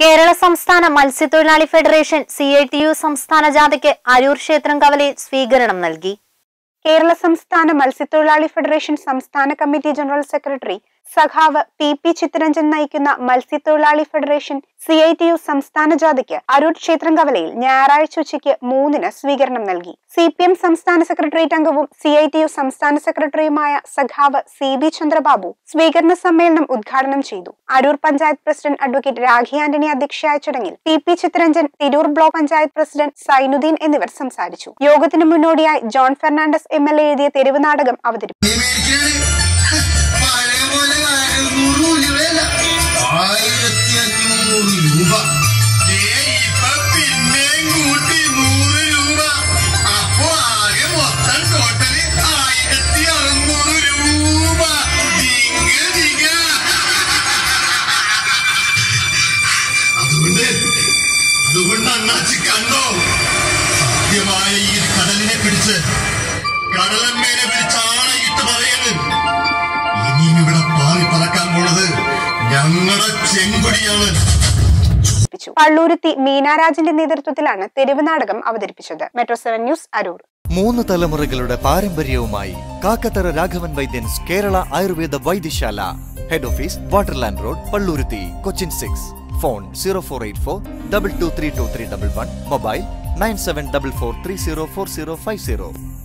കേരള സംസ്ഥാന മത്സ്യത്തൊഴിലാളി federation C I T U സംസ്ഥാന ജാഥയ്ക്ക് അരൂർ ക്ഷേത്രം കവലയിൽ സ്വീകരണം നൽകി കേരള സംസ്ഥാന മത്സ്യത്തൊഴിലാളി ഫെഡറേഷൻ സംസ്ഥാന കമ്മിറ്റി ജനറൽ സെക്രട്ടറി സഖാവ് പി പി ചിത്തരഞ്ജൻ നയിക്കുന്ന മത്സ്യത്തൊഴിലാളി federation C I T U സംസ്ഥാന ജാഥയ്ക്ക് അരൂർ ക്ഷേത്രം കവലയിൽ ഞായറാഴ്ച ഉച്ചയ്ക്ക് മൂന്നിന് സ്വീകരണം നൽകി സി പി എം സംസ്ഥാന സെക്രട്ടേറിയറ്റ് അംഗവും സി ഐ ടി യു സംസ്ഥാന സെക്രട്ടറിയുമായ സഖാവ് സി ബി ചന്ദ്രബാബു സ്വീകരണ സമ്മേളനം ഉദ്ഘാടനം ചെയ്തു അരൂർ പഞ്ചായത്ത് പ്രസിഡന്റ് അഡ്വക്കേറ്റ് രാഖി ആന്റണി അധ്യക്ഷയായ ചടങ്ങിൽ P P Chittaranjan Tirur block panchayat president Zainuddin എന്നിവർ സംസാരിച്ചു യോഗത്തിന് മുന്നോടിയായി John Fernandes M L A എഴുതിയ തെരുവ് നാടകം അവതരിപ്പിച്ചു പഴയ പോലെ അറുന്നൂറ് രൂപയല്ല ആയിരത്തി അഞ്ഞൂറ് രൂപ ദേ, ഇപ്പൊ പിന്നെയും കൂട്ടി നൂറ് രൂപ അപ്പൊ ആകെ മൊത്തം ടോട്ടല് ആയിരത്തി അറുന്നൂറ് രൂപ ദിങ്ങ ദിങ്ങ അതുകൊണ്ട് അതുകൊണ്ട് അണ്ണാച്ചി കണ്ടോ സത്യമായ ഈ കടലിനെ പിടിച്ച് കടലമ്മേനെ പിടിച്ച് ആണയിട്ട് പറയുന്നത് ഇനിയും ഇവിടെ പാറി പറക്കാൻ പോണത് ഞങ്ങളുടെ ചെങ്കൊടിയാണ് പള്ളൂരുത്തി മീനാരാജിന്റെ നേതൃത്വത്തിലാണ് തെരുവ് നാടകം അവതരിപ്പിച്ചത് മെട്രോ സെവൻ ന്യൂസ് അരൂർ മൂന്ന് തലമുറകളുടെ പാരമ്പര്യവുമായി Kakkathara Raghavan Vaidyans Kerala Ayurveda Vaidyasala head office Waterland road Palluruthy Cochin six phone zero four eight four double two three two three double one mobile nine seven double four three zero four zero five zero